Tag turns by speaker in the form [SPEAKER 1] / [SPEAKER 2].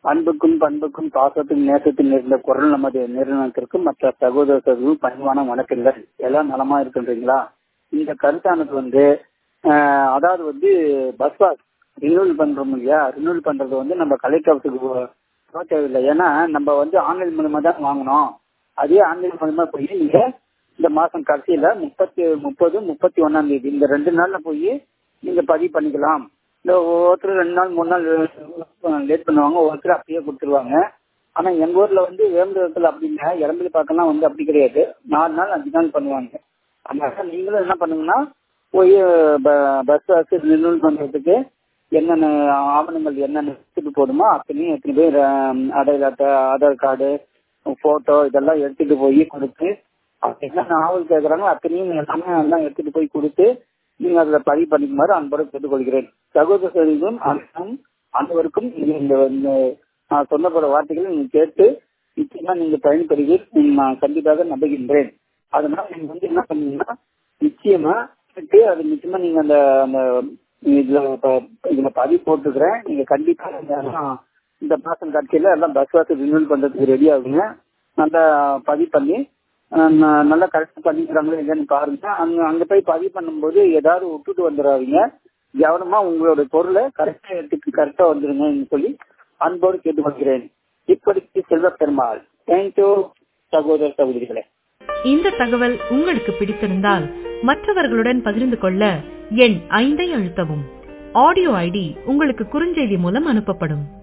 [SPEAKER 1] அன்புக்கும் பண்புக்கும் பாசத்துக்கும் நேசத்துக்கும் இருந்த குரல் நமது நிறுவனத்திற்கும் மற்ற சகோதர சகோதரர்கள் பணிவான வணக்கங்கள் எல்லாம் நலமா இருக்கின்றீங்களா இந்த கருத்தானது வந்து ஆஹ், அதாவது வந்து பஸ் பாஸ் ரினியூவல் பண்றோம் இல்லையா ரினியூவல் பண்றது வந்து நம்ம கலெக்டர் போக தேவையில்லை ஏன்னா நம்ம வந்து ஆன்லைன் மூலமா தான் வாங்கினோம் அதே ஆன்லைன் மூலமா போய் நீங்க இந்த மாசம் கடைசியில முப்பத்தி முப்பது முப்பத்தி ஒன்னாம் தேதி இந்த ரெண்டு நாள்ல போய் நீங்க பதிவு பண்ணிக்கலாம் இல்ல ஒவ்வொருத்தர் ரெண்டு நாள் மூணு நாள் லேட் பண்ணுவாங்க ஒவ்வொருத்தர் அப்படியே கொடுத்துருவாங்க ஆனா எங்க ஊர்ல வந்து வேம்புரத்துல அப்படின்னா இறம்பலி பார்க்கலாம் வந்து அப்படி கிடையாது நாலு நாள் அஞ்சு நாள் பண்ணுவாங்க அதனால நீங்களும் என்ன பண்ணுங்கன்னா போய் பஸ் வசதி ரினியூவல் பண்றதுக்கு என்னென்ன ஆவணங்கள் என்னென்ன எடுத்துட்டு போதுமோ அத்தனையும் எத்தனை பேர் அடையாள அட்டை ஆதார் கார்டு போட்டோ இதெல்லாம் எடுத்துட்டு போய் கொடுத்து அவங்க என்னென்ன ஆவல் கேட்கறாங்க அத்தனையும் எல்லாமே எல்லாம் எடுத்துட்டு போய் கொடுத்து நீங்க அதுல பதிவு பண்ணிக்குமாறு அன்போடு கேட்டுக்கொள்கிறேன் சகோதர சகோதரிகளும் அனைவரும் அனைவருக்கும் இது இந்த இந்த நான் சொல்லப்படுற வார்த்தைகளை நீங்க கேட்டு நிச்சயமா நீங்க பயன்பெறுவீர் நான் கண்டிப்பாக நம்புகின்றேன் அதனால நீங்க வந்து என்ன பண்ணீங்கன்னா நிச்சயமா கேட்டு அது நிச்சயமா நீங்க அந்த அந்த இதுல ப- இதுல பதிவு போட்டுக்கிறேன் நீங்க கண்டிப்பா இந்த இந்த மாசம் கட்சியில எல்லாம் பஸ் வாசல் ரினியூவல் பண்றதுக்கு ரெடி ஆகுங்க நல்லா பதிவு பண்ணி அஹ் ந- நல்லா கரெக்ட் பண்ணிக்கிறாங்களோ இல்லைன்னு பாருங்க அங்க அங்க போய் பதிவு பண்ணும்போது ஏதாவது விட்டுட்டு வந்துடாதீங்க கவனமா உங்களோட பொருளை கரெக்டா எடுத்துட்டு கரெக்டா வந்துருங்கன்னு சொல்லி அன்போடு கேட்டுக்கொள்கிறேன் இப்படிக்கு செல்வ பெருமாள் தேங்க்யூ சகோதர சகோதரிகளே
[SPEAKER 2] இந்த தகவல் உங்களுக்கு பிடித்திருந்தால் மற்றவர்களுடன் பகிர்ந்து கொள்ள எண் ஐந்தை அழுத்தவும் ஆடியோ ஐடி உங்களுக்கு குறுஞ்செய்தி மூலம் அனுப்பப்படும்